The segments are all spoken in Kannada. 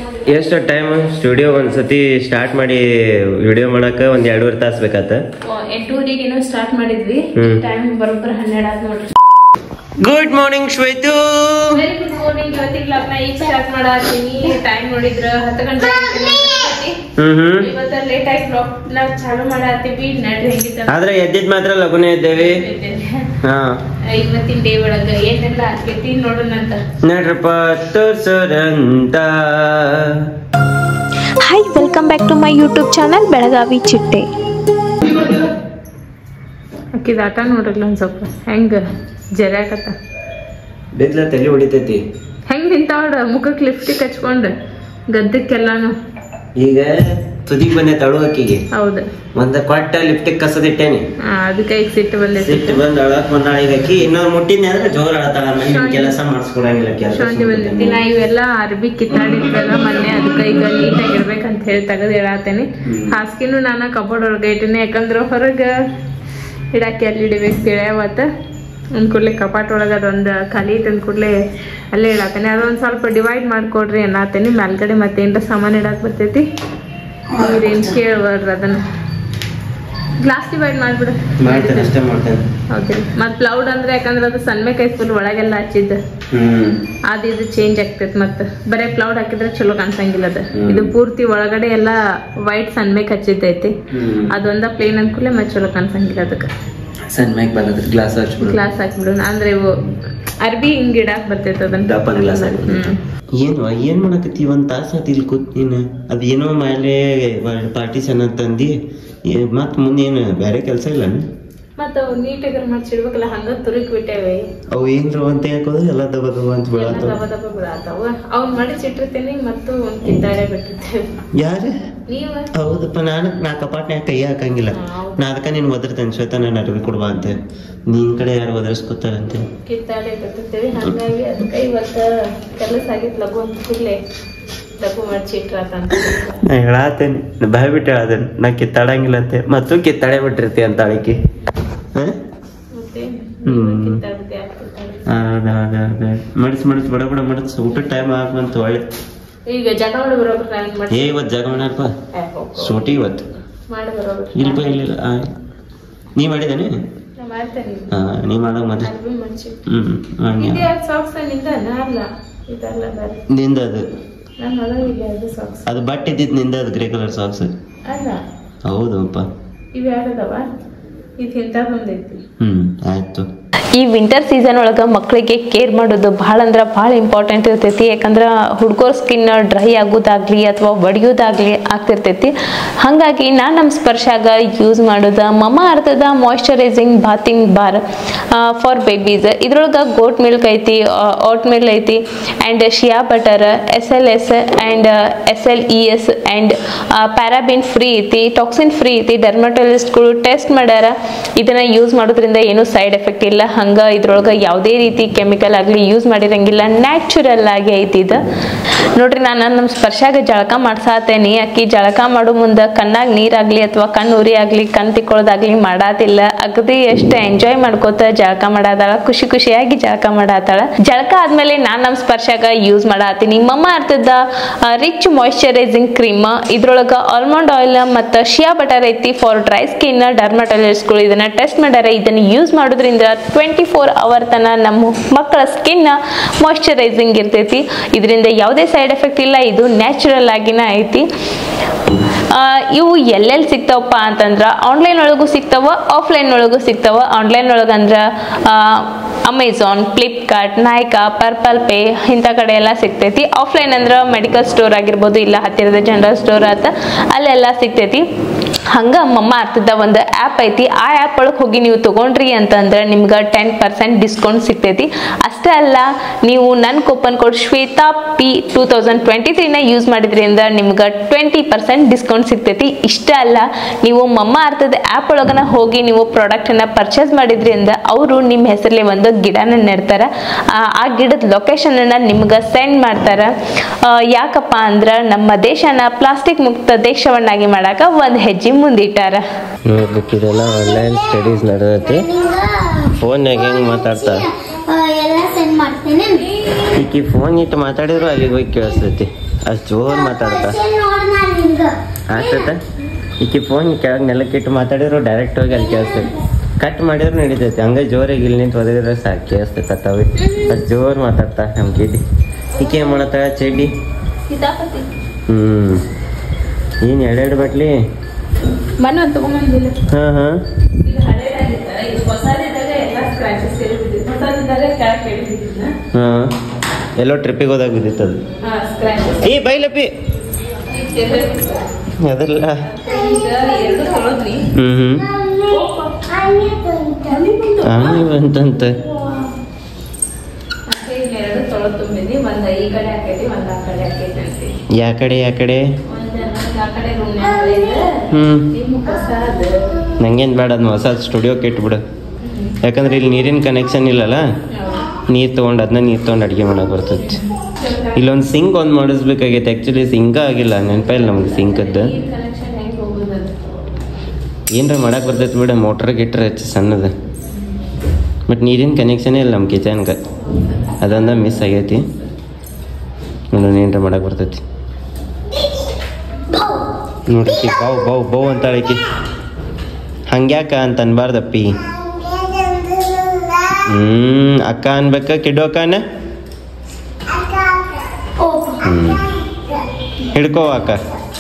ಎಷ್ಟು ಟೈಮ್ ಸ್ಟುಡಿಯೋ ಒಂದ್ಸತಿ ಸ್ಟಾರ್ಟ್ ಮಾಡಿ ವಿಡಿಯೋ ಮಾಡಕ ಒಂದ್ ಎರಡೂವರೆ ತಾಸು ಬೇಕಾತ ಎಂಟೂವರೆಗೆ ಏನೋ ಸ್ಟಾರ್ಟ್ ಮಾಡಿದ್ವಿ ಹ್ಮ್. ಟೈಮ್ ಬರೋಬ್ಬರ ಹನ್ನೆರಡು ಆದ್ ನೋಡ್ರಿ good morning Shwetu very good morning ಇವತ್ತಿನ ಕ್ಲಾಸ್ ಈಗ ಸ್ಟಾರ್ಟ್ ಮಾಡತ್ತೀನಿ ಟೈಮ್ ನೋಡಿದ್ರ ಹತ್ತು ಗಂಟೆ ಆಗೈತಿ. ಹ್ಮ್ ಹ್ಮ್ ಇವತ್ತ ಲೇಟ್ ಆಗಿ ಬ್ಲಾಗ್ ನಾವ್ ಚಾಲು ಮಾಡತ್ತೀವಿ ನಡ್ರಿ ಹೆಂಗಿತ್ತ ಆದ್ರೆ ಎದ್ದಿದ್ ಮಾತ್ರ ಲಗುನೇ ಇದ್ದೇವಿ ಹಾ ಇವತ್ತಿನ ಡೇ ಒಳಗ ಏನೆಲ್ಲ ಆಕೈತಿ ನೋಡೋಣ ಅಂತ ನಡ್ರಪ್ಪ ತೋರ್ಸೋರಂತ hi welcome back to my YouTube channel Belagavi ಚಿಟ್ಟೆ ಅಕ್ಕಿದ ಆಟ ನೋಡ್ರಲ್ಲ ಒಂದ್ ಸ್ವಲ್ಪ ಹೆಂಗ ಜರ್ಯಾಕತ್ತ ಬಿದ್ಲ ತಲೆ ಹೊಡಿತೈತಿ ಹೆಂಗ್ ನಿಂತಾವಡ ಮುಖಕ್ಕೆ ಲಿಪ್ಸ್ಟಿಕ್ ಹಚ್ಕೊಂಡ್ ಗದ್ದಕ್ಕೆಲ್ಲಾನು ಈಗ ತುದಿಗ್ ಬಂದೆ ತಳುವಕ್ಕಿಗೆ ಹೌದು ಒಂದ ಕೊಟ್ಟ ಲಿಪ್ಟಿಕ್ ಕಸದಿಟ್ಟೇನಿ ಆ, ಅದಕ್ಕೆ ಈಗ ಸಿಟ್ಟು ಬಂದೈತಿ ಸಿಟ್ಟು ಬಂದ್ ಅಳಕ್ ಬಂದಾಳ ಈಗ ಆಕಿ ಇನ್ನೊಂದ್ ಮುಟ್ಟಿದ್ನಿ ಅಂದ್ರೆ ಜೋರ್ ಅಳತಾಳ ಆಮೇಲೆ ನಿಮ್ ಕೆಲಸ ಮಾಡಿಸ್ಕೊಡಂಗಿಲ್ಲ ಕೆಲಸ ಶಾಂತಿ ಬಂದೈತಿ ನಾ ಇವೆಲ್ಲ ಅರ್ಬಿ ಕಿತ್ತಾಡಿದ್ದಲ್ಲ ಮೊನ್ನೆ ಅದಕ್ಕೆ ಈಗ ನೀಟಾಗಿ ಇರ್ಬೇಕಂತ ಹೇಳಿ ತೆಗೆದು ಹೇಳತ್ತೇನೆ ಹಾಸಿಗೆನು ನಾನು ಕಬೋರ್ಡ್ ಒಳಗೆ ಇಟ್ಟಿನಿ ಯಾಕಂದ್ರೆ ಹೊರಗೆ ಇಡಾಕಿ ಅಲ್ಲಿ ಇಡಬೇಕು ತಿಳಿ ಅವತ್ತು ಅಂದ್ ಕೂಡಲೇ ಕಪಾಟ್ ಒಳಗೆ ಅದೊಂದು ಖಾಲಿ ಇಟ್ಟಂದ್ ಕೂಡಲೇ ಅಲ್ಲೇ ಇಡತ್ತೇನೆ ಅದೊಂದು ಸ್ವಲ್ಪ ಡಿವೈಡ್ ಮಾಡ್ಕೊಡ್ರಿ ಅನ್ನತ್ತೇನೆ ಮೇಲ್ಗಡೆ ಮತ್ತೇನ್ರ ಸಾಮಾನು ಇಡಾಕ್ ಬರ್ತೈತಿ ನೀರೇನು ಕೇಳ್ಬಾರ್ದು ಅದನ್ನ ಗ್ಲಾಸ್ ಡಿವೈಡ್ ಮಾಡ್ಬಿಡು ಮಾಡ್ತೇನೆ ಅಷ್ಟೇ ಮಾಡ್ತೇನೆ ಹೌದ್ರಿ ಮತ್ ಪ್ಲೌಡ್ ಅಂದ್ರೆ ಯಾಕಂದ್ರೆ ಅದು ಸಣ್ಣ ಫುಲ್ ಒಳಗೆಲ್ಲ ಹಚ್ಚಿದ್ದ ಹ್ಮ್ ಅದು ಇದು ಚೇಂಜ್ ಆಗ್ತೈತಿ ಮತ್ತೆ ಬರೇ ಪ್ಲೌಡ್ ಹಾಕಿದ್ರೆ ಚಲೋ ಕಾಣಿಸಂಗಿಲ್ಲ ಅದು ಹ್ಮ್. ಇದು ಪೂರ್ತಿ ಒಳಗಡೆ ಎಲ್ಲ ವೈಟ್ ಸನ್ಮೇಕ್ ಹಚ್ಚಿದ್ದೈತಿ ಹ್ಮ್ ಅದೊಂದ ಪ್ಲೇನ್ ಅನ್ಕೂಲೆ ಮತ್ತೆ ಚಲೋ ಕಾಣಿಸಂಗಿಲ್ಲ ಅದಕ್ಕೆ ಸಣ್ಣ ಮ್ಯಾಗ್ ಬಂದದ್ರಿ ಗ್ಲಾಸ್ ಹಚ್ಬಿಡು ಗ್ಲಾಸ್ ಹಾಕ್ಬಿಡೋಣ ಅಂದ್ರೆ ಇವು ಅರ್ಬಿ ಹಿಂಗ್ ಇಡಾಕ್ ಬರ್ತೈತಿ ಅದನ್ನ ದಪ್ಪನ್ ಗ್ಲಾಸ್ ಹ್ಮ್ ಏನು ಏನ್ ಮಾಡಕತ್ತಿ ಒಂದ್ ತಾಸ ಆತ್ ಇಲ್ಲಿ ಕೂತ್ ನೀನು ಅದೇನೋ ಮೇಲೆ ಪಾರ್ಟಿಷನ್ ಅಂತಂದಿ ಏ- ಮತ್ ಮುಂದೆ ಏನು ಬೇರೆ ಕೆಲಸ ಇಲ್ಲ ಮತ್ತ ಅವು ನೀಟಾಗಿ ಮಾಡ್ಸಿಡ್ಬೇಕಲ್ಲ ಹಂಗ ತುರುಕ್ ಬಿಟ್ಟೇವೆ ಅವು ಏನ್ರ ಅಂತ ಹಾಕೋದು ಎಲ್ಲ ದಬ ದಬ ಅಂತ ಎಲ್ಲ ಬೀಳತ್ತವ ದಬ ದಬ ಬಿಡಾತಾವ ಅವ್ನ್ ಮಡಿಚಿಟ್ಟಿರ್ತೀನಿ ಮತ್ತು ಒಂದ್ ಕಿತ್ತಾಳೆ ಬಿಟ್ಟಿರ್ತೇವೆ ಯಾರು ನೀವ ಹೌದಪ್ಪ ನಾನು ನಾ ಕಪಾಟ್ನ್ಯಾಗ ಕೈ ಹಾಕಂಗಿಲ್ಲ ಹೌದು. ನಾ ಅದಕ್ಕ ನೀನ್ ಒದರ್ತೇನೆ ಶ್ವೇತ ನಾನು ಅಡವಿ ಕೊಡ್ಬಾ ಅಂತ ನಿನ್ ಕಡೆ ಯಾರು ಒದರ್ಸ್ಕೊತಾರಂತೆ ಕಿತ್ತಾಳೆ ಬಿಟ್ಟಿರ್ತೇವೆ ಹಂಗಾಗಿ ಅದಕ್ಕೆ ಇವತ್ತ ಕೆಲಸ ಆಗಿತ್ತು ಲಘು ಅಂತ ಕೂಡಲೇ ಲಘು ಮಡ್ಚಿಟ್ರಾತಂತ ನಾ ಹೇಳತ್ತೇನೆ ಭಯ ಬಿಟ್ಟು ಹೇಳದೇನೆ ನಾ ಕಿತ್ತಾಡಂಗಿಲ್ಲ ಅಂತೆ ಮತ್ತು ಕಿತ್ತಾಡೆ ಬಿಟ್ಟಿರ್ತಿ ಅಂತ ಅಳಿಕೆ ಮತ್ತೆ ಹ್ಮ್. ಕಿತ್ತಾಡ್ದೆ ಆಗ್ತಿರ್ತಾಳೆ. ಅದ ಅದ ಅದ ಮಡಿಸ್ ಮಡಿಸ್ ಬಡ ಬಡ ಮಡಿಸ್ ಊಟ ಟೈಮ್ ಆಗ್ಬಂತ ಒಳ್ಳೆ ಈಗ ಜಗ ಮಾಡಿ ಬರೋಬ್ರು ನನಗೆ ಏ ಮಾಡಿ ಇವತ್ತು ಜಾಗ ಮಾಡಪ್ಪ ಸೋಟಿ ಇವತ್ತು ಮಾಡಿ ಬರೋಬ್ರು ಇಲ್ಪ ಇಲ್ಲ ಆ, ನೀ ಮಾಡಿದಾನೆ ನಾ ಮಾಡ್ತೇನೆ ಹಾ ನೀ ಮಾಡೋ ಮೊದಲು ಅರ್ಬಿ ಮಡ್ಚಿ ಹ್ಮ್ ಹಂಗೆ ಇದೆ ಅದು ಸಾಕ್ಸ್ ನಿಂದ ಅಲ್ಲ ಇದಲ್ಲ ಬೇರೆ ನಿಂದ ಅದು ನನ್ನ ಒಳಗಿಲ್ಲ ಅದು ಸಾಕ್ಸ್ ಅದು ಬಟ್ ಇದ್ದಿದ್ ನಿಂದ ಅದು ಗ್ರೇ ಕಲರ್ ಸಾಕ್ಸ್ ಅಲ್ಲ ಹೌದಪ್ಪ ಇವು ಯಾರದವ ಇದು ಇಂಥದ್ದೊಂದೈತಿ ಹ್ಮ್ ಆಯ್ತು ಈ ವಿಂಟರ್ ಸೀಸನ್ ಒಳಗೆ ಮಕ್ಕಳಿಗೆ ಕೇರ್ ಮಾಡೋದು ಭಾಳ ಅಂದ್ರೆ ಭಾಳ ಇಂಪಾರ್ಟೆಂಟ್ ಇರ್ತೈತಿ ಯಾಕಂದ್ರೆ ಹುಡುಗರ ಸ್ಕಿನ್ ಡ್ರೈ ಆಗೋದಾಗ್ಲಿ ಅಥವಾ ಒಡೆಯೋದಾಗ್ಲಿ ಆಗ್ತಿರ್ತೈತಿ ಹಾಗಾಗಿ ನಾನು ನಮ್ಮ ಸ್ಪರ್ಶಾಗ ಯೂಸ್ ಮಾಡೋದು ಮಮ ಅರ್ಥದ moisturising bathing bar for babies ಇದ್ರೊಳಗೆ ಗೋಟ್ ಮಿಲ್ಕ್ ಐತಿ ಓಟ್ ಮಿಲ್ ಐತಿ and shea butter S L S and S L E S and paraben free ಐತಿ ಟಾಕ್ಸಿನ್ ಫ್ರೀ ಐತಿ ಡರ್ಮಟೋಲಿಸ್ಟ್ಗಳು ಟೆಸ್ಟ್ ಮಾಡ್ಯಾರ ಇದನ್ನ ಯೂಸ್ ಮಾಡೋದ್ರಿಂದ ಏನೂ ಸೈಡ್ ಎಫೆಕ್ಟ್ ಇಲ್ಲ ಹಂಗೆ ಇದ್ರೊಳಗೆ ಯಾವುದೇ ರೀತಿ ಕೆಮಿಕಲ್ ಆಗಲಿ ಯೂಸ್ ಮಾಡಿರಂಗಿಲ್ಲ ನ್ಯಾಚುರಲ್ ಆಗಿ ಐತಿ ಇದು ನೋಡ್ರಿ ನಾನು ನಮ್ಮ ಸ್ಪರ್ಶಾಗ ಜಳಕ ಮಾಡ್ಸಾತೇನಿ ಅಕ್ಕಿ ಜಳಕ ಮಾಡೋ ಮುಂದೆ ಕಣ್ಣಾಗ ನೀರಾಗ್ಲಿ ಅಥವಾ ಕಣ್ಣು ಉರಿ ಆಗಲಿ ಕಣ್ ತಿಕ್ಕೊಳ್ಳೋದಾಗ್ಲಿ ಮಾಡಾತಿಲ್ಲ ಅಗದಿ ಎಷ್ಟು ಎಂಜಾಯ್ ಮಾಡ್ಕೋತ ಜಳಕ ಮಾಡಾತಾಳ ಖುಷಿ ಖುಷಿಯಾಗಿ ಜಳಕ ಮಾಡಾತಾಳ ಜಳಕ ಆದ್ಮೇಲೆ ನಾನು ನಮ್ಮ ಸ್ಪರ್ಶಾಗ ಯೂಸ್ ಮಾಡಾತೀನಿ ಮಮ್ಮ ಅರ್ಥದ ರಿಚ್ ಮಾಯ್ಶ್ಚರೈಸಿಂಗ್ ಕ್ರೀಮ್ ಇದ್ರೊಳಗೆ ಆಲ್ಮಂಡ್ ಆಯಿಲ್ ಮತ್ತು ಶಿಯಾ ಬಟರ್ ಐತಿ ಫಾರ್ ಡ್ರೈ ಸ್ಕಿನ್ ಡರ್ಮಟಾಲಜಿಸ್ಟ್ಗಳು ಇದನ್ನ ಟೆಸ್ಟ್ ಮಾಡ್ಯಾರ ಇದನ್ನ ಯೂಸ್ ಮಾಡೋದ್ರಿಂದ ಟ್ವೆಂಟಿ ಫೋರ್ ಅವರ್ ತನ ನಮ್ಮ ಮಕ್ಕಳ ಸ್ಕಿನ್ ಮಾಯ್ಶ್ಚರೈಸಿಂಗ್ ಇರ್ತೈತಿ ಇದರಿಂದ ಯಾವುದೇ ಸೈಡ್ ಎಫೆಕ್ಟ್ ಇಲ್ಲ ಇದು ನ್ಯಾಚುರಲ್ ಆಗಿನ ಐತಿ ಆ, ಇವು ಎಲ್ಲೆಲ್ಲಿ ಸಿಗ್ತಾವಪ್ಪ ಅಂತಂದ್ರೆ ಆನ್ಲೈನ್ ಒಳಗೂ ಸಿಗ್ತಾವ ಆಫ್ಲೈನ್ ಒಳಗೂ ಸಿಗ್ತಾವ ಆನ್ಲೈನ್ ಒಳಗೆ ಅಂದ್ರೆ ಅಮೆಝಾನ್ ಫ್ಲಿಪ್ಕಾರ್ಟ್ ನಾಯ್ಕಾ ಪರ್ಪಲ್ ಪೇ ಇಂಥ ಕಡೆ ಎಲ್ಲ ಸಿಗ್ತೈತಿ ಆಫ್ಲೈನ್ ಅಂದ್ರೆ ಮೆಡಿಕಲ್ ಸ್ಟೋರ್ ಆಗಿರ್ಬೋದು ಇಲ್ಲ ಹತ್ತಿರದ ಜನರಲ್ ಸ್ಟೋರ್ ಆತ ಅಲ್ಲೆಲ್ಲ ಸಿಗ್ತೈತಿ ಹಂಗ ಮಮ್ಮ ಅರ್ಥದ ಒಂದು ಆ್ಯಪ್ ಐತಿ ಆ ಆ್ಯಪ್ ಒಳಗೆ ಹೋಗಿ ನೀವು ತಗೊಂಡ್ರಿ ಅಂತಂದ್ರೆ ನಿಮ್ಗೆ ಟೆನ್ ಪರ್ಸೆಂಟ್ ಡಿಸ್ಕೌಂಟ್ ಸಿಗ್ತೈತಿ ಅಷ್ಟೇ ಅಲ್ಲ ನೀವು ನನ್ನ coupon code Shweta P two thousand twenty ತ್ರೀನ ಯೂಸ್ ಮಾಡಿದ್ರಿಂದ ನಿಮ್ಗೆ ಟ್ವೆಂಟಿ ಪರ್ಸೆಂಟ್ ಡಿಸ್ಕೌಂಟ್ ಸಿಗ್ತೈತಿ ಇಷ್ಟ ಅಲ್ಲ ನೀವು ಮಮ್ಮ ಅರ್ಥದ ಆ್ಯಪ್ ಒಳಗನ ಹೋಗಿ ನೀವು ಪ್ರಾಡಕ್ಟನ್ನ ಪರ್ಚೇಸ್ ಮಾಡಿದ್ರಿಂದ ಅವರು ನಿಮ್ಮ ಹೆಸರಲ್ಲಿ ಒಂದು ಗಿಡನ ನೆಡ್ತಾರೆ ಆ ಆ ಗಿಡದ ಲೊಕೇಶನನ್ನ ನಿಮ್ಗೆ ಸೆಂಡ್ ಮಾಡ್ತಾರೆ ಆ, ಯಾಕಪ್ಪ ಅಂದ್ರೆ ನಮ್ಮ ದೇಶನ ಪ್ಲಾಸ್ಟಿಕ್ ಮುಕ್ತ ದೇಶವನ್ನಾಗಿ ಮಾಡಾಕ ಒಂದು ಹೆಜ್ಜೆ ಮುಂದಿಟ್ಟಾರ ನೋಡ್ಲಿಕ್ಕೆ ಇದೆಲ್ಲ ಆನ್ಲೈನ್ ಸ್ಟಡೀಸ್ ನಡೆದೈತಿ ಫೋನ್ಯಾಗ ಹೆಂಗ್ ಮಾತಾಡ್ತಾ ಆ, ಎಲ್ಲ ಸೆಂಡ್ ಮಾಡ್ತೇನೆ ಈಕಿ ಫೋನ್ ಇಟ್ಟು ಮಾತಾಡಿದ್ರು ಅಲ್ಲಿಗೆ ಹೋಗಿ ಕೇಳಿಸ್ತೈತಿ ಅಷ್ಟು ಜೋರ್ ಮಾತಾಡ್ತಾ ಆಗ್ತೈತೆ ಈಕಿ ಫೋನ್ ಕೆಳಗೆ ನೆಲಕ್ಕಿಟ್ಟು ಮಾತಾಡಿದ್ರು ಡೈರೆಕ್ಟ್ ಹೋಗಿ ಅಲ್ಲಿ ಕೇಳಿಸ್ತೈತಿ ಕಟ್ ಮಾಡಿದ್ರು ನಡೀತೈತಿ ಹಂಗೆ ಜೋರಾಗಿ ಇಲ್ಲಿ ನಿಂತು ಒದಗಿದ್ರೆ ಸಾಕು ಕೇಳಿಸ್ತೈತೆ ಅತ್ತಾವಿ ಅಷ್ಟು ಜೋರ್ ಮಾತಾಡ್ತಾ ನಮ್ಮ ಕಿಡಿ ಈಕೆ ಏನು ಮಾಡತ್ತಾಳ ಚಡ್ಡಿ ಹ್ಞೂ ಏನು ಎರಡೆರಡು ಬಟ್ಲಿ ಮನೆ ಒಂದು ತಗೊಂಬಂದಿಲ್ಲ ಹಾಂ ಹಾಂ ಈಗ ಹಳೇದಾಗಿತ್ತ ಇದು ಹೊಸದಿದ್ದಾಗ ಎಲ್ಲ ಸ್ಕ್ರಾಚಸ್ ಇರ್ಬಿಟ್ಟಿತ್ತು ಹೊಸದಿದ್ದಾಗ ಕೆಳಗೆ ಕೆಳಗಿದ್ದಿದ್ನ ಹಾಂ ಎಲ್ಲೋ ಟ್ರಿಪ್ಪಿಗೆ ಹೋದಾಗ ಬಿದ್ದಿತ್ತದು ಸ್ಕ್ರಾಚಸ್ ಈ ಬೈಲಪ್ಪಿ ಅದಲ್ಲ ಈಗ ಎರಡು ತೊಳದ್ರಿ ಹ್ಞೂ ಹ್ಞೂ ಆನೆ ಬಂತಂತ ಎರಡು ತೊಳದ್ ತುಂಬಿದ್ವಿ ಒಂದ್ ಈ ಕಡೆ ಹಾಕೈತಿ ಒಂದ್ ಆ ಕಡೆ ಹಾಕೈತಿ ಅಂತಿ ಯಾ ಕಡೆ ಯಾ ಕಡೆ ಒಂದ್ ಆ ಕಡೆ ರೂಮ್ನ್ಯಾಗ ಇದೆ ಹ್ಞೂ ನಿಮ್ಮ ಹೊಸದ ನಂಗೇನು ಬೇಡ ಅದನ್ನ ಹೊಸ ಸ್ಟುಡಿಯೋಕ್ಕೆ ಇಟ್ಬಿಡು ಯಾಕಂದ್ರೆ ಇಲ್ಲಿ ನೀರಿನ ಕನೆಕ್ಷನ್ ಇಲ್ಲಲ್ಲ ನೀರು ತೊಗೊಂಡು ಅದನ್ನ ನೀರು ತೊಗೊಂಡು ಅಡುಗೆ ಮಾಡೋಕೆ ಬರ್ತೈತಿ ಇಲ್ಲೊಂದು ಸಿಂಕ್ ಒಂದು ಮಾಡಿಸ್ಬೇಕಾಗೈತೆ ಆ್ಯಕ್ಚುಲಿ ಸಿಂಕ ಆಗಿಲ್ಲ ನೆನಪ ಇಲ್ಲ ನಮ್ಗೆ ಸಿಂಕದ್ದು ನೀರ್ ಕನೆಕ್ಷನ್ ಹೆಂಗ್ ಹೋಗುದು ಏನರ ಮಾಡಕ್ಕೆ ಬರ್ತೈತಿ ಬಿಡ ಮೋಟ್ರ್ ಗಿಟ್ರ್ ಹೆಚ್ಚು ಸಣ್ಣದು ಬಟ್ ನೀರಿನ ಕನೆಕ್ಷನೇ ಇಲ್ಲ ನಮ್ಮ ಕಿಚನ್ಗೆ ಅದೊಂದ ಮಿಸ್ ಆಗೈತಿ ನೋಡೋಣ ಏನರ ಮಾಡಕ್ಕೆ ಬರ್ತೈತಿ ನೋಡ್ರಿ ಬೌ ಬೌ ಬೌ ಅಂತಾಳೆ ಆಕಿ ಹಂಗ್ಯಾಕ ಅಂತ ಅನ್ಬಾರ್ದಪ್ಪಿ ಹ್ಮ್ ಅಕ್ಕ ಅನ್ಬೇಕ ಕಿಡ್ಡು ಅಕ್ಕನ ಹ್ಮ್ ಹಿಡ್ಕೋ ಅಕ್ಕ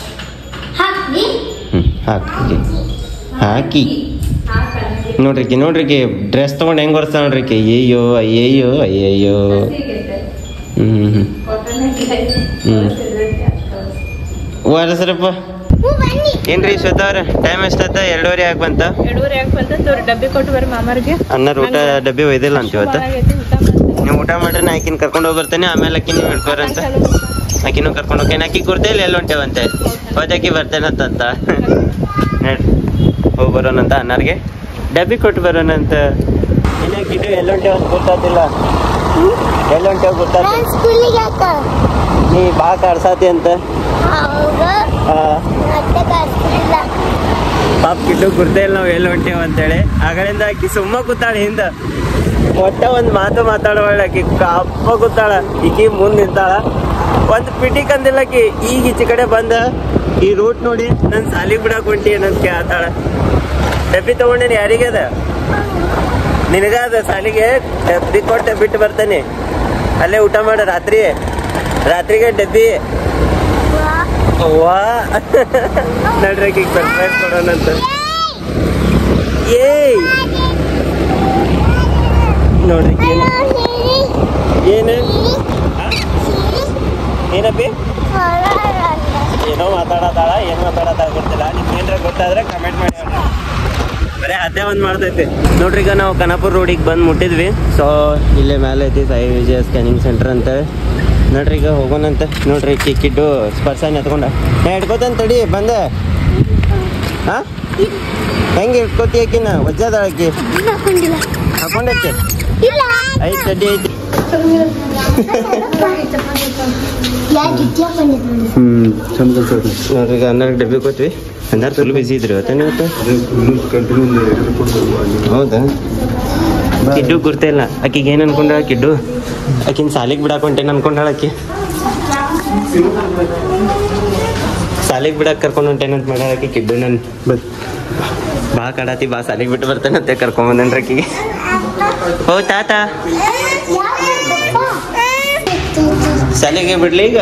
ಹ್ಮ್ ಹಾಕಿ ಹಾಕಿ ನೋಡ್ರಿಕಿ ನೋಡ್ರಿಕಿ ಡ್ರೆಸ್ ತೊಗೊಂಡು ಹೆಂಗೆ ಬರ್ತಾವ ನೋಡ್ರಿಕಿ ಅಯ್ಯಯ್ಯೋ ಅಯ್ಯಯ್ಯೋ ಅಯ್ಯಯ್ಯೋ ಹ್ಮ್ ಹ್ಮ್ ಹ್ಮ್ ವಾರಸರಪ್ಪ ಏನ್ರಿ ಶ್ವೇತಾ ಅವ್ರ ಟೈಮ್ ಎಷ್ಟಾತ ಎರಡೂವರೆ ಆಗಿ ಬಂತ ಎರಡೂವರೆ ಯಾಕೆ ಬಂತಂತ ಅವ್ರು ಡಬ್ಬಿ ಕೊಟ್ಟು ಬರ್ರಿ ಮಾಮಾರಿಗೆ ಅನ್ನಾರ ಊಟ ಡಬ್ಬಿ ಒಯ್ದಿಲ್ಲ ಅಂತ ಇವತ್ತು ಆಗೈತಿ ಊಟ ಮಾಡ್ತೀನಿ ನೀವು ಊಟ ಮಾಡ್ರಿ ನಾ ಆಕಿನ ಕರ್ಕೊಂಡು ಹೋಗಿ ಬರ್ತೇನೆ ಆಮೇಲೆ ಆಕಿ ನೀವು ಹಿಡ್ಕೋರಂತ ಆಕಿನೂ ಕರ್ಕೊಂಡು ಹೋಗ್ತೇನೆ ಆಕಿ ಗುರ್ತೇ ಇಲ್ಲ ಎಲ್ಲಿ ಹೊಂಟೇವಂತೆ ಹೋದಾಕಿ ಬರ್ತೇನಂತ ನೋಡ್ರಿ ಹೋಗಿ ಬರೋಣಂತ ಅನ್ನಾರಿಗೆ ಡಬ್ಬಿ ಕೊಟ್ಟು ಬರೋಣಂತ ಇನ್ನಾಕಿದ್ದು ಎಲ್ಲಿ ಹೊಂಟೇವ ಅಂತ ಗೊತ್ತಾತಿಲ್ಲ ಎಲ್ಲಿ ಹೊಂಟೇವ ಗೊತ್ತಾತಿಲ್ಲ ಸ್ಕೂಲಿಗೆ ಹಾಕ ನೀ ಬಾ ಕಾಡ್ಸಾತಿ ಅಂತ ಅವ್ರು ಆ, ಮತ್ತೆ ಕಳ್ಸ್ತಿಲ್ಲ ಪಾಪ ಕಿಟ್ಟು ಗುರ್ತೇ ಇಲ್ಲ ನಾವು ಎಲ್ಲಿ ಹೊಂಟೇವ ಅಂತೇಳಿ ಆಗಳಿಂದ ಆಕಿ ಸುಮ್ಮ ಕೂತಾಳೆ ಹಿಂದ ಒಟ್ಟ ಒಂದ್ ಮಾತು ಮಾತಾಡೋಳ ಆಕಿ ಕಪ್ಪ ಕೂತಾಳ ಈಕಿ ಮುಂದ್ ನಿಂತಾಳ ಒಂದ್ ಪಿಟಿ ಕಂದಿಲ್ಲ ಆಕಿ ಈಗ ಈಚೆ ಕಡೆ ಬಂದ ಈ ರೂಟ್ ನೋಡಿ ನನ್ ಸಾಲಿಗೆ ಬಿಡಕ್ ಹೊಂಟಿ ಏನಂತ ಕೇಳ್ತಾಳ ಡಬ್ಬಿ ತಗೊಂಡೇನಿ ಯಾರಿಗೆ ಅದ ನಿನಗ ಅದ ಸಾಲಿಗೆ ಡಬ್ಬಿ ಕೊಟ್ಟು ಬಿಟ್ಟು ಬರ್ತೇನೆ ಅಲ್ಲೇ ಊಟ ಮಾಡ ರಾತ್ರಿ ರಾತ್ರಿಗೆ ಡಬ್ಬಿ ವಾ ನಡ್ರಿ ಆಕಿಗೆ ಸರ್ಪ್ರೈಸ್ ಕೊಡೋಣಂತ ಏಯ್ ನೋಡ್ರಿ ಏನು ಏನು ಏನಪ್ಪಿ ಏನೋ ಮಾತಾಡತಾಳ ಏನು ಮಾತಾಡತಾಳ ಗೊತ್ತಿಲ್ಲ ನಿಮ್ಗೆ ಏನಾರ ಗೊತ್ತಾದ್ರೆ ಕಮೆಂಟ್ ಮಾಡಿ ಹೇಳ್ರಿ. ಬರೀ ಅದೇ ಒಂದು ಮಾಡ್ತೈತಿ ನೋಡ್ರಿ ಈಗ ನಾವು ಕನಪುರ ರೋಡಿಗೆ ಬಂದು ಮುಟ್ಟಿದ್ವಿ ಸೊ ಇಲ್ಲೇ ಮೇಲೆ ಐತಿ ಸಾಯಿ ವಿಜಯ ಸ್ಕ್ಯಾನಿಂಗ್ ಸೆಂಟರ್ ಅಂತ ನೋಡ್ರಿ ಈಗ ಹೋಗೋಣಂತೆ ನೋಡ್ರಿ ಕಿ ಕಿಡ್ಡು ಸ್ಪರ್ಶನ ಎತ್ಕೊಂಡ ನಾ ಹಿಡ್ಕೋತೇನೆ ತಡಿ ಬಂದೆ ಹಾ ಹೆಂಗೆ ಇಟ್ಕೋತಿ ಆಕಿನ ವಜ್ಜಾದ ಆಕಿ ಹಾಕೊಂಡಿಲ್ಲ ಹಾಕೊಂಡೈತಿ ಇಲ್ಲ ಐತಿ ತಡಿ ಐತಿ ಯಾರು ಜುಟ್ಟಿಯಾಗ ಬಂದಿದ್ದು ಹ್ಮ್ ಚಂದ ನೋಡ್ರಿ ಈಗ ಹನ್ನೆರಡು ಡಬ್ಬಿ ಕೊತ್ವಿ ಹನ್ನೆರಡು ಫುಲ್ ಬಿಸಿ ಇದ್ರಿ ಇವತ್ತೇನು ಇವತ್ತು ಹೌದಾ ಕಿಡ್ಡು ಗುರ್ತೇ ಇಲ್ಲ ಆಕಿಗೆ ಏನು ಅನ್ಕೊಂಡಾಳ ಕಿಡ್ಡು ಆಕಿನ ಸಾಲಿಗೆ ಬಿಡಾಕ್ ಹೊಂಟೇನು ಅನ್ಕೊಂಡಾಳ ಆಕಿ ಸಾಲಿಗೆ ಬಿಡಾಕ್ ಕರ್ಕೊಂಡು ಹೊಂಟೇನಂತ ಮಾಡ್ಯಾಳ ಆಕಿ ಕಿಡ್ಡು ನನ್ ಬತ್ ಬಾ ಕಡಾತಿ ಬಾ ಸಾಲಿಗೆ ಬಿಟ್ಟು ಬರ್ತೇನಂತೆ ಕರ್ಕೊಂಡ್ ಬಂದೇನ್ರಿ ಆಕಿಗೆ ಹೋ ತಾತ ಶಾಲೆಗೆ ಬಿಡ್ಲಿ ಈಗ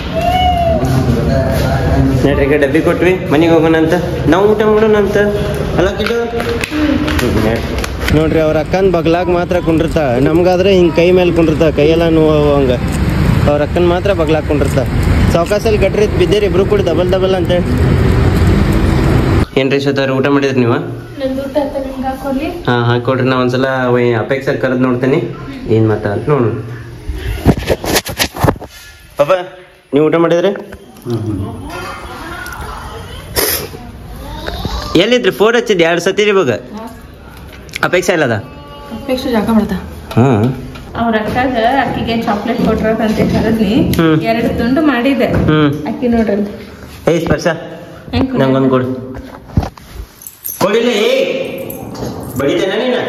ನೋಡ್ರಿ ಈಗ ಡಬ್ಬಿ ಕೊಟ್ವಿ ಮನೆಗೆ ಹೋಗೋಣಂತ ನಾವು ಊಟ ಮಾಡೋಣಂತ ಅಲ್ಲ ಕಿಟ್ಟು ನೋಡ್ರಿ ಅವ್ರ ಅಕ್ಕನ ಬಗ್ಲಾಗ ಮಾತ್ರ ಕುಂಡಿರ್ತಾ ನಮ್ಗಾದ್ರೆ ಹಿಂಗೆ ಕೈ ಮೇಲೆ ಕುಂಡಿರ್ತಾ ಕೈಯೆಲ್ಲ ನೋವು ಹಂಗ ಅವ್ರ ಅಕ್ಕನ ಮಾತ್ರ ಬಗ್ಲಾಗ ಕುಂಡಿರ್ತಾ ಸಾವಕಾಸಲ್ಲಿ ಗಟ್ರಿ ಬಿದ್ದೀರಿ ಇಬ್ರು ಕೂಡ ಡಬಲ್ ಡಬಲ್ ಅಂತ ಏನ್ರಿ ಶ್ವೇತಾವ್ರ ಊಟ ಮಾಡಿದ್ರಿ ನೀವು ನಂದು ಊಟ ಆತ ನಿಮ್ಗೆ ಹಾಕೊಡ್ಲಿ ಹಾಂ ಹಾಕೊಡ್ರಿ ನಾ ಒಂದ್ಸಲ ಅಪೇಕ್ಷೆ ಕರೆದು ನೋಡ್ತೀನಿ ಏನು ಮಾತ ಅಂತ ನೋಡು ಪಾಪ ನೀವು ಊಟ ಮಾಡಿದ್ರಿ ಎಲ್ಲಿದ್ರಿ ಫೋನ್ ಹಚ್ಚಿದ್ದು ಎರಡು ಸತಿ ಇವಾಗ ಅಪೇಕ್ಷೆ ಇಲ್ಲದ ಅಪೇಕ್ಷೆ ಜಾಗ ಮಾಡ್ತಾ ಹಾಂ ಅವ್ರ ಅಕ್ಕಾಗ ಅಕ್ಕಿಗೆ ಚಾಕ್ಲೇಟ್ ಕೊಟ್ರಂತ ಕರದ್ನಿ ಹ್ಮ್. ಎರಡು ತುಂಡು ಮಾಡಿದೆ ಹ್ಞೂ ಅಕ್ಕಿ ನೋಡ್ರಿ ಏಯ್ ಸ್ಪರ್ಶ ಹೆಂಗ್ ನಂಗೊಂದು ಕೊಡು ಕೊಡಿಲ್ಲ ಏ ಬಡಿತೇನ ನೀನು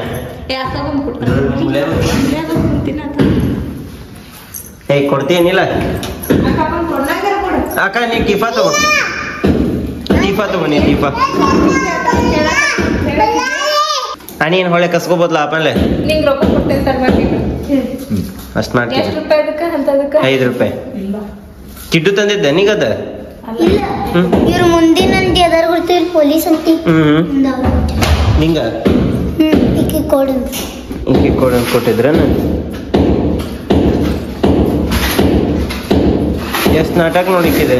ಏಯ್ ಕೊಡ್ತೀನಿಲ್ಲ ಅಕ್ಕ ನೀ ಟಿಫಾ ತಗೋ ಟಿಫಾ ತಗೋ ನೀ ಟಿಫಾ ಅಣ್ಣ ಏನು ಹೊಳೆ ಕಸ್ಕೋಬೋದ್ಲ ಆಮೇಲೆ ನಿಂಗೆ ರೊಕ್ಕ ಕೊಟ್ಟೇನೆ ತರ್ಬೇಕು ಅಷ್ಟು ಮಾಡ್ತೀನಿ ಎಷ್ಟು ರೂಪಾಯಿ ಅದಕ್ಕೆ ಅಂತದಕ್ಕೆ ಐದು ರೂಪಾಯಿ ಕಿಡ್ಡು ತಂದಿದ್ದೆ ನೀಗದ ಇಲ್ಲ ಹ್ಮ್ ಇವ್ರು ಮುಂದಿನಂತೆ ಎದಾರು ಗೊತ್ತಿಲ್ಲ ಪೊಲೀಸ್ ಅಂತಿ ಹ್ಮ್ ನಿಂಗ ಹ್ಮ್ ಈಕೆ ಕೋಡ್ ಅಂತ ಈಕಿ ಕೊಡ ಕೊಟ್ಟಿದ್ರನ ಎಷ್ಟು ನಾಟಕ ನೋಡಿಕ್ಕಿದೆ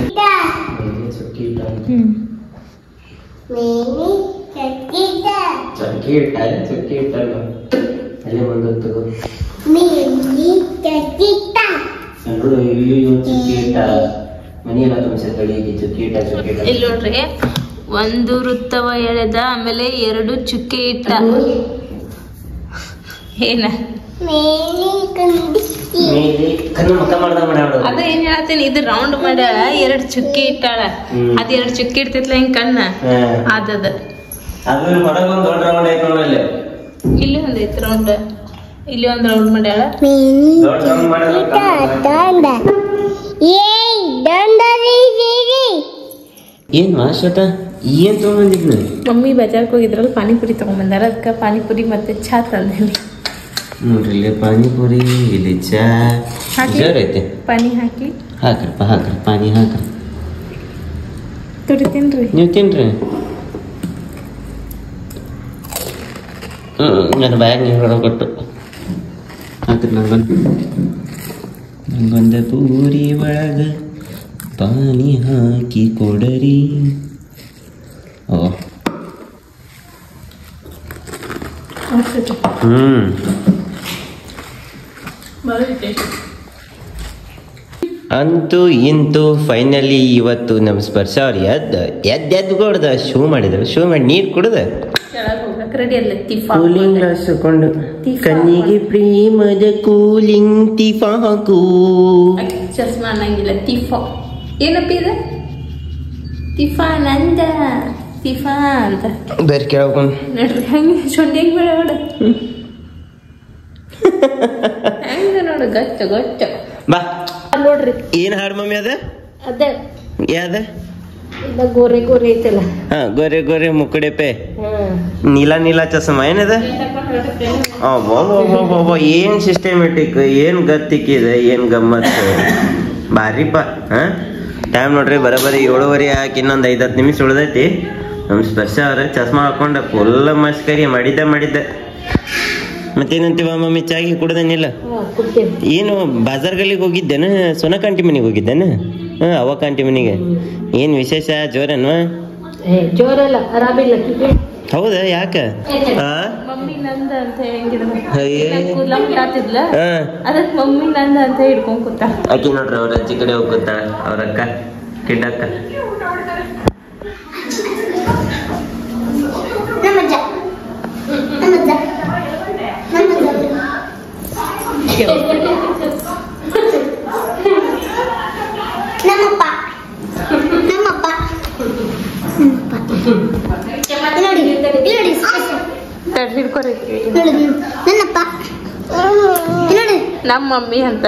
ಮೇನಿ ಚಕ್ಕಿದ ಚಕ್ಕಿ ಇಟ್ಟ ಚಕ್ಕಿ ಇಟ್ಟಲ್ಲ ಅಲ್ಲೇ ಬಂದದ್ದು ಮೇನಿ ಚಕ್ಕಿತ ನೋಡು ಇಲ್ಲಿ ಒಂದು ಚುಕ್ಕಿ ಇಟ್ಟ ಮನಿ ಎಲ್ಲ ತುಂಬಿಸಿರ್ತಳಿ ಈಗ ಚುಕ್ಕಿ ಇಟ್ಟ ಚುಕ್ಕಿ ಇಟ್ಟ ಇಲ್ಲಿ ನೋಡ್ರಿ ಒಂದು ವೃತ್ತವ ಎಳೆದ ಆಮೇಲೆ ಎರಡು ಚುಕ್ಕೆ ಇಟ್ಟ ಏನ ಮೇನಿ ಕಂದಿಸಿ ಮೇಲೆ ಕಣ್ಣು ಮುಖ ಮಾಡ್ದ ಮಾಡ್ಯಾಳ ಅದ ಏನ್ ಹೇಳ್ತೀನಿ ಇದು ರೌಂಡ್ ಮಾಡ್ಯಾಳ ಎರಡ್ ಚುಕ್ಕಿ ಇಟ್ಟಾಳ ಹ್ಮ್. ಅದ್ ಎರಡ್ ಚುಕ್ಕಿ ಇಡ್ತೈತ್ಲ ಹಿಂಗ್ ಕಣ್ಣ ಅದದ ಅದು ಹೊರಗೆ ಒಂದು ದೊಡ್ಡ ರೌಂಡ್ ಐತೆ ನೋಡಲ್ಲಿ ಇಲ್ಲಿ ಒಂದ್ ಐತಿ ರೌಂಡ್ ಇಲ್ಲಿ ಒಂದ್ ರೌಂಡ್ ಮಾಡ್ಯಾಳ ಮೇನಿ ದೊಡ್ಡ ರೌಂಡ್ ಮಾಡಲ್ಲ ದಂಡ ಏಯ್ ದಂಡರಿ ರೀರಿ ಏನ್ ಮಾಶ್ವತ ಏನ್ ತಗೊಂಡಿದ್ನ ಮಮ್ಮಿ ಬಜಾರ್ಗೆ ಹೋಗಿದ್ರಲ್ಲ ಪಾನಿಪುರಿ ತಗೊಂಬಂದಾರ ಅದಕ್ಕೆ ಪಾನಿಪುರಿ ಮತ್ತೆ ಚಾ ತಂದೇನಿ ನೋಡ್ರಿ ಇಲ್ಲಿ ಪಾನಿಪುರಿ ಇಲ್ಲಿ ಚಾ ಹಾಕಿ. ಜೋರ್ ಐತೆ ಪಾನಿ ಹಾಕಿ ಹಾಕ್ರಪ್ಪ ಹಾಕ್ರಿ ಪಾನಿ ಹಾಕ್ರಿ ತುಡಿತೀನ್ರಿ ನೀವು ತಿನ್ರಿ ಹ್ಮ್ ನನ್ನ ಬ್ಯಾಗ್ ನೀವು ಹೊರಗೆ ಕೊಟ್ಟು ಹಾಕ್ರಿ ನಂಗೊಂದು ನಂಗೊಂದು ಪೂರಿ ಒಳಗ ಪಾನಿ ಹಾಕಿ ಕೊಡರಿ ಓ ಹ್ಮ್ ಅಂತೂ ಇಂತೂ ಫೈನಲಿ ಇವತ್ತು ನಮ್ಮ ಸ್ಪರ್ಶ ಅವ್ರು ಎದ್ದ ಎದ್ದು ಎದ್ದು ಕೊಡ್ದ ಶೂ ಮಾಡಿದ್ರು ಶೂ ಮಾಡಿ ನೀರು ಕುಡ್ದ ಕೆಳಗೆ ಹೋಗಕ್ಕೆ ರೆಡಿ ಅಲ್ಲ ತಿಫಾ ಕೂಲಿಂಗ್ ಗ್ಲಾಸ್ ಹಾಕೊಂಡು ತಿಫಾ. ಕಣ್ಣಿಗೆ ಪ್ರೇಮದ ಕೂಲಿಂಗ್ ತಿಫಾ ಹಾಕು ಚಸ್ಮಾ ಅನ್ನಂಗಿಲ್ಲ ತಿಫಾ ಏನಪ್ಪ ಇದು ತಿಫಾ ನಂದ ತಿಫಾ ಅಂತ ಬೇರೆ ಕೇಳ್ಕೊಂಡು ನೋಡ್ರಿ ಹೆಂಗೆ ಸೊಂಡಿಗೆ ಬೇಡ ನೋಡು ಹೆಂಗ ನೋಡು ಗಚ್ಚ ಗಚ್ಚ ಬಾ ಅಲ್ಲ್ ನೋಡ್ರಿ ಏನ್ ಹಾಡು ಮಮ್ಮಿ ಅದ ಅದೇ ಯಾವ್ದ ಇಲ್ಲ ಗೋರೆ ಗೋರೆ ಐತಲ್ಲ ಹಾ ಗೊರೆ ಗೊರೆ ಮುಕ್ಕಡೆ ಪೇ ಹ್ಮ್ ನೀಲಾ ನೀಲಾ ಚಸ್ಮ ಏನದ ಅಬ್ಬಬ್ಬಬ್ಬಬ್ಬ, ಏನ್ ಸಿಸ್ಟಮೆಟಿಕ್ ಏನ್ ಗತ್ತಿಕ್ಕಿದೆ ಏನ್ ಗಮ್ಮತ್ ಭಾರಿಪ್ಪ ಹಾ ಟೈಮ್ ನೋಡ್ರಿ ಬರೋಬ್ಬರಿ ಏಳುವರೆ ಹಾಕಿ ಇನ್ನೊಂದು ಐದು ಹತ್ತು ನಿಮಿಷ ಉಳ್ದೈತಿ ನಮ್ಮ ಸ್ಪರ್ಶ ಅವ್ರ ಚಸ್ಮಾ ಹಾಕೊಂಡ ಫುಲ್ ಮಸ್ಕರಿ ಮಾಡಿದ್ದೆ ಮಾಡಿದ್ದೆ ಮತ್ತೇನಂತೀವ ಮಮ್ಮಿ ಚಾಗಿ ಕುಡ್ದೇನಿಲ್ಲ ಕೊಡ್ತೀನಿ ಏನು ಬಾಜಾರ್ ಗಲ್ಲಿಗೆ ಹೋಗಿದ್ದೇನ ಸೋನಕಾಂಟಿ ಮನೆಗೆ ಹೋಗಿದ್ದೇನ ಹಾ ಅವ ಕಾಂಟಿ ಮನೆಗೆ ಏನ್ ವಿಶೇಷ ಜೋರೇನು ಜೋರಲ್ಲ ಆರಾಮಿಲ್ಲ ಹೌದಾ ಯಾಕ ಹಾ ಮಮ್ಮಿ ನಂದ ಅಂತ ಹೆಂಗಿಡ ಅಯ್ಯೇ. ಕೂದ್ಲ ಮುಟ್ಟಾತಿದ್ಲ ಹಾ ಅದಕ್ಕೆ ಮಮ್ಮಿ ನಂದ ಅಂತ ಹಿಡ್ಕೊಂಡ್ ಕೂತ ಆಕಿ ನೋಡ್ರಿ ಅವ್ರ ಅಜ್ಜಿ ಕಡೆ ಹೋಗ್ತಾಳ ಅವ್ರ ಅಕ್ಕ ಕಿಡ್ಡಕ್ಕ ನಮ್ಮಜ್ಜ ನಮ್ಮಜ್ಜ ನಮ್ಮಜ್ಜ ನಮ್ಮಪ್ಪ ನಮ್ಮಪ್ಪ ನಮ್ಮಪ್ಪ ಇಲ್ಲಿ ನೋಡಿ ಇಲ್ಲಿ ನೋಡಿ ತಡ್ ಹಿಡ್ಕೊರಿ ನೋಡಿ ನನ್ನಪ್ಪ ಇಲ್ಲಿ ನೋಡಿ ನಮ್ಮ ಮಮ್ಮಿ ಅಂತ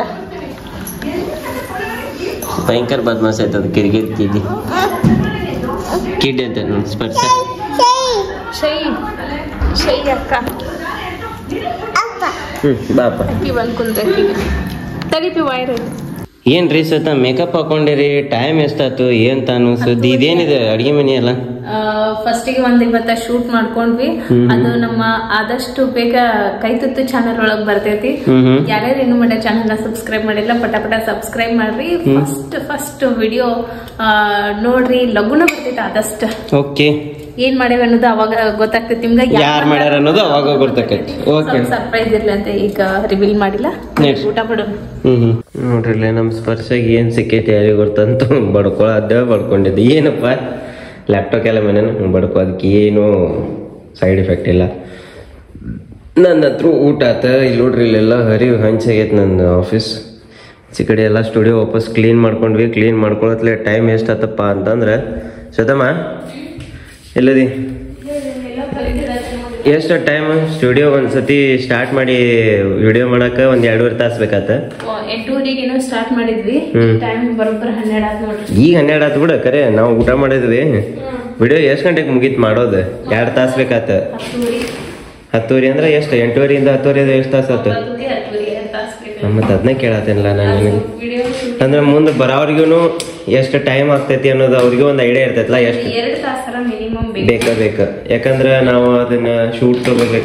ಭಯಂಕರ ಬದ್ಮಾಸ್ ಆಯ್ತದ ಕಿರಿಕಿರಿ ಕಿದ್ದಿ ಕಿಡ್ ಅಂತ ನೋಡಿ ಸ್ಪರ್ಶ ಶೈ ಶೈ ಅಕ್ಕ ಅಪ್ಪ ಹ್ಮ್ ಬಾಪ ಅಕ್ಕಿ ಬಂದ್ ಕುಂತಕ್ಕಿ ತಡಿಪಿ ವೈರ್ ಐತಿ ಏನ್ರಿ ಸತ ಮೇಕಪ್ ಹಾಕೊಂಡಿರಿ ಟೈಮ್ ಎಷ್ಟಾತು ಏನ್ ತಾನು ಸುದ್ದಿ ಇದೇನಿದೆ ಅಡಿಗೆ ಮನೆ ಅಲ್ಲ ಫಸ್ಟಿಗೆ ಒಂದ್ ಇವತ್ತ ಶೂಟ್ ಮಾಡ್ಕೊಂಡ್ವಿ ಹ್ಮ್. ಅದು ನಮ್ಮ ಆದಷ್ಟು ಬೇಗ ಕೈ ತುತ್ತು ಚಾನಲ್ ಒಳಗ್ ಬರ್ತೈತಿ ಹ್ಮ್ ಹ್ಮ್ ಯಾರ್ಯಾರು ಇನ್ನು ಮಟ್ಟ ಚಾನಲ್ ಸಬ್ಸ್ಕ್ರೈಬ್ ಮಾಡಿಲ್ಲ ಪಟ ಪಟ ಸಬ್ಸ್ಕ್ರೈಬ್ ಮಾಡ್ರಿ ಹ್ಮ್. ಫಸ್ಟ್ ಫಸ್ಟ್ ವಿಡಿಯೋ ನೋಡ್ರಿ ಲಗುನ ಬರ್ತೈತಿ ಆದಷ್ಟು ಓಕೆ ಏನ್ ಮಾಡ್ಯಾವ ಅನ್ನೋದು ಅವಾಗ ಗೊತ್ತಾಗ್ತೈತಿ ನಿಮ್ಗೆ ಯಾರ್ ಮಾಡ್ಯಾರ ಅನ್ನೋದು ಅವಾಗ ಗೊತ್ತಾಕೈತಿ ಓಕೆ ಸರ್ಪ್ರೈಸ್ ಇರ್ಲಿ ಅಂತ ಈಗ ರಿವೀಲ್ ಮಾಡಿಲ್ಲ Next. ಊಟ ಬಿಡು ಹ್ಮ್ ಹ್ಮ್ ನೋಡ್ರಿ ಇಲ್ಲೇ ನಮ್ಮ ಸ್ಪರ್ಶಗೆ ಏನ್ ಸಿಕ್ಕೈತಿ ಯಾರಿಗೆ ಗೊತ್ತಂತ ಬಡ್ಕೊಳದ್ದೆ ಬಡ್ಕೊಂಡಿದ್ದೆ ಏನಪ್ಪ ಲ್ಯಾಪ್ಟಾಪ್ ಎಲ್ಲ ಮನೇನ ಬಡ್ಕೊ ಅದಕ್ಕೆ ಏನು ಸೈಡ್ ಎಫೆಕ್ಟ್ ಇಲ್ಲ ನನ್ನ ಹತ್ರ ಊಟ ಆತ ಇಲ್ಲಿ ನೋಡ್ರಿ ಇಲ್ಲೆಲ್ಲ ಹರಿ ಹಂಚಾಗೈತೆ ನನ್ನ ಆಫೀಸ್ ಈ ಕಡೆ ಎಲ್ಲ ಸ್ಟುಡಿಯೋ ವಾಪಸ್ ಕ್ಲೀನ್ ಮಾಡ್ಕೊಂಡ್ವಿ ಕ್ಲೀನ್ ಮಾಡ್ಕೊಳತ್ಲೆ ಟೈಮ್ ಎಷ್ಟಾತಪ್ಪ ಅಂತಂದ್ರೆ ಸತಮ್ಮ ಎಲ್ಲದಿ ಎಷ್ಟು ಟೈಮ್ ಸ್ಟುಡಿಯೋ ಒಂದ್ಸತಿ ಸ್ಟಾರ್ಟ್ ಮಾಡಿ ವಿಡಿಯೋ ಮಾಡಕ ಒಂದ್ ಎರಡೂವರೆ ತಾಸು ಬೇಕಾತ ಎಂಟೂವರೆಗೇನೋ ಸ್ಟಾರ್ಟ್ ಮಾಡಿದ್ವಿ ಹ್ಮ್. ಟೈಮ್ ಬರೋಬ್ಬರ ಹನ್ನೆರಡು ಆತ್ ನೋಡ್ರಿ ಈಗ ಹನ್ನೆರಡು ಆತು ಬಿಡ ಕರೆ ನಾವು ಊಟ ಮಾಡಿದ್ವಿ ವಿಡಿಯೋ ಎಷ್ಟ್ ಗಂಟೆಗೆ ಮುಗೀತ್ ಮಾಡೋದು ಎರಡ್ ತಾಸ್ ಬೇಕಾತ ಹತ್ತುವರೆ ಹತ್ತುವರೆ ಅಂದ್ರೆ ಎಷ್ಟು ಎಂಟುವರೆಯಿಂದ ಹತ್ತುವರೆ ಅದು ಎಷ್ಟು ತಾಸ ಆತ ಒಂಬತ್ತುವರೆ ಹತ್ತುವರೆ ಎರಡು ತಾಸು ಬೇಕು ಮತ್ತೆ ಅದನ್ನ ಕೇಳತ್ತೇನಿಲ್ಲ ನಾನು ನಿನಗೆ ವಿಡಿಯೋ ಅಂದ್ರೆ ಮುಂದೆ ಬರೋವ್ರಿಗೂ ಎಷ್ಟು ಟೈಮ್ ಆಗ್ತೈತಿ ಅನ್ನೋದು ಅವ್ರಿಗೂ ಒಂದು ಐಡಿಯಾ ಇರ್ತೈತಲ್ಲ ಎಷ್ಟು ಎರಡು ತಾಸರ ಮಿನಿಮಮ್ ಬೇಕು ಬೇಕ ಬೇಕ ಯಾಕಂದ್ರೆ ನಾವು ಅದನ್ನ ಶೂಟ್ ತಗೋಬೇಕ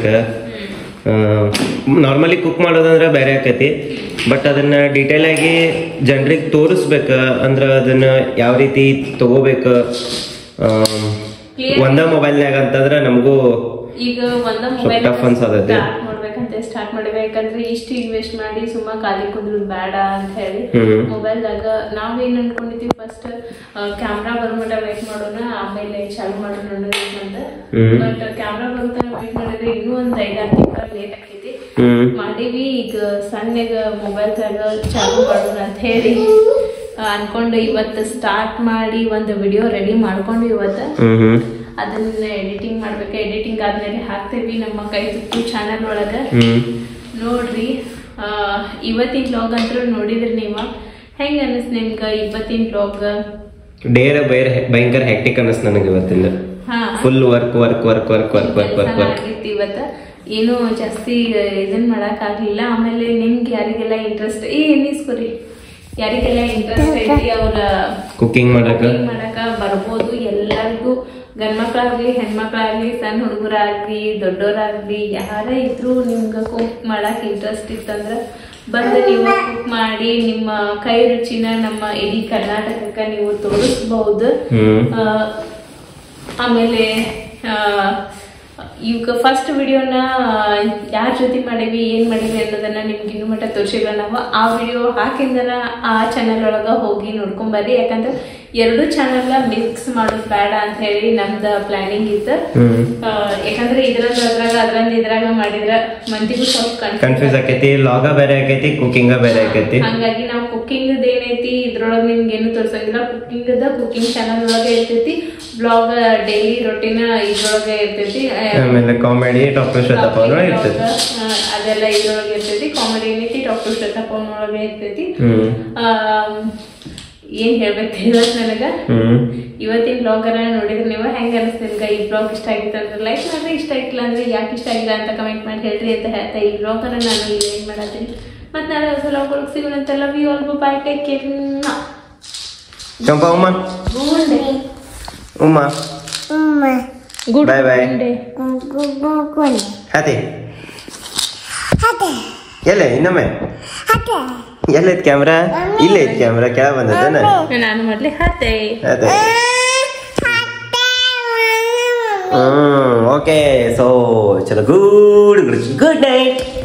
ನಾರ್ಮಲಿ ಕುಕ್ ಮಾಡೋದಂದ್ರೆ ಬೇರೆ ಆಕೈತಿ ಬಟ್ ಅದನ್ನ ಡೀಟೇಲ್ ಆಗಿ ಜನರಿಗೆ ತೋರಿಸ್ಬೇಕ ಅಂದ್ರ ಅದನ್ನ ಯಾವ ರೀತಿ ತಗೋಬೇಕ Clear. ಒಂದ ಮೊಬೈಲ್ನಾಗ ಅಂತಂದ್ರ ನಮಗೂ ಈಗ ಒಂದ ಸ್ವಲ್ಪ ಮೊಬೈಲ್ tough ಅನ್ಸತೈತಿ. ಸ್ಟಾರ್ಟ್ ಮಾಡ್ಬೇಕಂತ ಸ್ಟಾರ್ಟ್ ಮಾಡ್ಬೇಕಂದ್ರೆ ಇಷ್ಟು ಇನ್ವೆಸ್ಟ್ ಮಾಡಿ ಸುಮ್ಮ ಖಾಲಿ ಕುಂದ್ರದ್ ಬೇಡ ಅಂತ ಹೇಳಿ ಹ್ಮ್. ಮೊಬೈಲ್ದಾಗ ನಾವೇನ್ ಅನ್ಕೊಂಡಿದ್ವಿ ಫಸ್ಟ್ ಕ್ಯಾಮ್ರಾ ಬರೋಮಟ ವೇಟ್ ಮಾಡೋಣ ಆಮೇಲೆ ಚಾಲು ಮಾಡೋಣ ಅಂತ ಹ್ಮ್. ಬಟ್ ಕ್ಯಾಮ್ರಾ ಬರೋ ವೇಟ್ ಮಾಡಿದ್ರೆ ಇನ್ನೂ ಒಂದ್ ಐದಾರು ತಿಂಗಳ ಲೇಟ್ ಆಕೈತಿ ಹ್ಮ್ ಮಾಡೀವಿ ಈಗ ಸಣ್ಣಗ ಮೊಬೈಲ್ದಾಗ ಚಾಲು ಮಾಡೋಣ ಅಂತ ಹೇಳಿ ಆ, ಅನ್ಕೊಂಡು ಇವತ್ತು ಸ್ಟಾರ್ಟ್ ಮಾಡಿ ಒಂದು ವಿಡಿಯೋ ರೆಡಿ ಮಾಡ್ಕೊಂಡು ಇವತ್ತು ಹ್ಮ್ ಹ್ಮ್ ಅದನ್ನ ಎಡಿಟಿಂಗ್ ಮಾಡ್ಬೇಕು ಎಡಿಟಿಂಗ್ ಆದ್ಮೇಲೆ ಹಾಕ್ತೇವಿ ನಮ್ಮ ಕೈ ತುತ್ತು ಚಾನಲ್ ಒಳಗ ಹ್ಮ್ ನೋಡ್ರಿ ಆ, ಇವತ್ತಿನ ಬ್ಲಾಗ್ ಅಂತೂ ನೋಡಿದ್ರಿ ನೀವು ಹೆಂಗ ಅನಿಸ್ ನಿಮ್ಗ ಇವತ್ತಿನ ಬ್ಲಾಗ್ ಡೇರ ಬೈರ್ ಭಯಂಕರ ಹೆಕ್ಟಿಕ್ ಅನಸ್ ನನಗೆ ಇವತ್ತಿಂದ ಹಾ full work work work work work work work ಕೆಲ್ಸನ ವರ್ಕ್ ಆಗಿತ್ತು ಇವತ್ತ ಏನು ಜಾಸ್ತಿ ಇದನ್ ಮಾಡಕ್ ಆಗ್ಲಿಲ್ಲ ಆಮೇಲೆ ನಿಮ್ಗೆ ಯಾರಿಗೆಲ್ಲ ಇಂಟ್ರೆಸ್ಟ್ ಏ ಎನ್ನಿಸ್ಕೊರಿ ಯಾರಿಗೆಲ್ಲ ಇಂಟ್ರೆಸ್ಟ್ ಐತಿ ಅವ್ರ ಕುಕಿಂಗ್ ಮಾಡಕ cooking ಮಾಡಕ ಬರ್ಬೋದು ಎಲ್ಲರಿಗೂ ಗಂಡ್ಮಕ್ಳಾಗ್ಲಿ ಹೆಣ್ಮಕ್ಳಾಗ್ಲಿ ಸಣ್ಣ ಹುಡುಗರಾಗ್ಲಿ ದೊಡ್ಡೋರಾಗ್ಲಿ ಯಾರೇ ಇದ್ರು ನಿಮ್ಗೆ ಕುಕ್ ಮಾಡಕ್ ಇಂಟ್ರೆಸ್ಟ್ ಇತ್ತಂದ್ರ ಬಂದು ನೀವು ಕುಕ್ ಮಾಡಿ ನಿಮ್ಮ ಕೈ ರುಚಿನ ನಮ್ಮ ಇಡೀ ಕರ್ನಾಟಕಕ್ಕೆ ನೀವು ತೋರಿಸ್ಬಹುದು ಹ್ಮ್ ಆ, ಆಮೇಲೆ ಆ, ಈಗ ಫಸ್ಟ್ ವಿಡಿಯೋನ ಯಾರ ಜೊತೆ ಮಾಡೀವಿ ಏನ್ ಮಾಡೀವಿ ಅನ್ನೋದನ್ನ ನಿಮ್ಗೆ ಇನ್ನು ಮಟ್ಟ ತೋರಿಸಿಲ್ಲ ನಾವು ಆ ವಿಡಿಯೋ ಹಾಕಿಂದನ ಆ ಚಾನಲ್ ಒಳಗ ಹೋಗಿ ನೋಡ್ಕೊಂಬರ್ರಿ ಯಾಕಂದ್ರೆ ಎರಡು ಚಾನಲ್ ಮಿಕ್ಸ್ ಮಾಡೋದು ಬೇಡ ಅಂತ ಹೇಳಿ ನಮ್ದು ಪ್ಲಾನಿಂಗ್ ಇತ್ತು ಹ್ಮ್ ಆ, ಯಾಕಂದ್ರೆ ಇದ್ರಂದ ಅದ್ರಾಗ ಅದ್ರಂದ ಇದ್ರಾಗ ಮಾಡಿದ್ರ ಮಂದಿಗೂ ಸ್ವಲ್ಪ ಕನ್ಫ್ಯೂಸ್ ಕನ್ಫ್ಯೂಸ್ ಆಕೈತಿ ಲಾಗ ಬೇರೆ ಆಕೈತಿ ಕುಕಿಂಗ ಬೇರೆ ಆಕೈತಿ ಹಂಗಾಗಿ ನಾವು ಕುಕ್ಕಿಂಗ್ ಏನೈತಿ ಇದ್ರೊಳಗ ನಿಮ್ಗೆ ಏನು ತೋರ್ಸಂಗಿಲ್ಲ ಕುಕ್ಕಿಂಗ್ ಕುಕಿಂಗ್ ಚಾನಲ್ ಒಳಗೆ ಇರ್ತೈತಿ ಬ್ಲಾಗ್ ಡೈಲಿ ರೊಟೀನ್ ಇದ್ರೊಳಗೆ ಇರ್ತೈತಿ ಆ, ಆಮೇಲೆ ಕಾಮಿಡಿ ಡಾಕ್ಟರ್ ಶ್ವೇತಪ್ಪ ಅವ್ರ ಇರ್ತೈತಿ ಆ, ಅದೆಲ್ಲ ಇದ್ರೊಳಗೆ ಇರ್ತೈತಿ ಕಾಮಿಡಿ ಏನೈತಿ ಡಾಕ್ಟರ್ ಶ್ವೇತಪ್ಪ ಒಳಗೆ ಇರ್ತೈತಿ ಹ್ಮ್ ಆಮ್, ಏನ್ ಹೇಳ್ಬೇಕು ಇವತ್ತು ನನಗ ಹ್ಮ್ ಇವತ್ತಿನ ಬ್ಲಾಗರ ನೋಡಿದ್ರೆ ನೀವು ಹೆಂಗ ಅನಿಸ್ತು ನಿಮ್ಗೆ ಈ ಬ್ಲಾಗ್ ಇಷ್ಟ ಆಗಿತ್ತು ಅಂದ್ರೆ ಲೈಕ್ ಮಾಡ್ರಿ ಇಷ್ಟ ಆಗಿಲ್ಲ ಅಂದ್ರೆ ಯಾಕೆ ಇಷ್ಟ ಆಗಿಲ್ಲ ಅಂತ ಕಮೆಂಟ್ ಮಾಡಿ ಹೇಳ್ರಿ ಅಂತ ಹೇಳ್ತಾ ಈ ಬ್ಲಾಗರ ನಾನು ಇಲ್ಲಿ ಏನ್ ಮಾಡತ್ತೀನಿ ಮತ್ತೆ ನಾಳೆ ಹೊಸ ಬ್ಲಾಗ್ ಸಿಗೋಣಂತೆ love you all bye take care ಚಂಪ ಉಮ್ಮ ಉಮ್ಮ ಗುಡ್ Bye bye. ಹತಿ ಎಲ್ಲ ಇನ್ನೊಮ್ಮೆ ಎಲ್ಲೈತ್ ಕ್ಯಾಮ್ರಾ ಇಲ್ಲೇ ಐತ್ ಕ್ಯಾಮ್ರಾ ಕೆಳಗೆ ಬಂದದೇನ ನಾನು ಮೊದ್ಲೇ ಹತ್ತೆ ಅದೇ ಹ್ಮ್ ಓಕೆ ಸೊ ಚಲೋ ಗುಡ್ ಗುಡ್ ನೈಟ್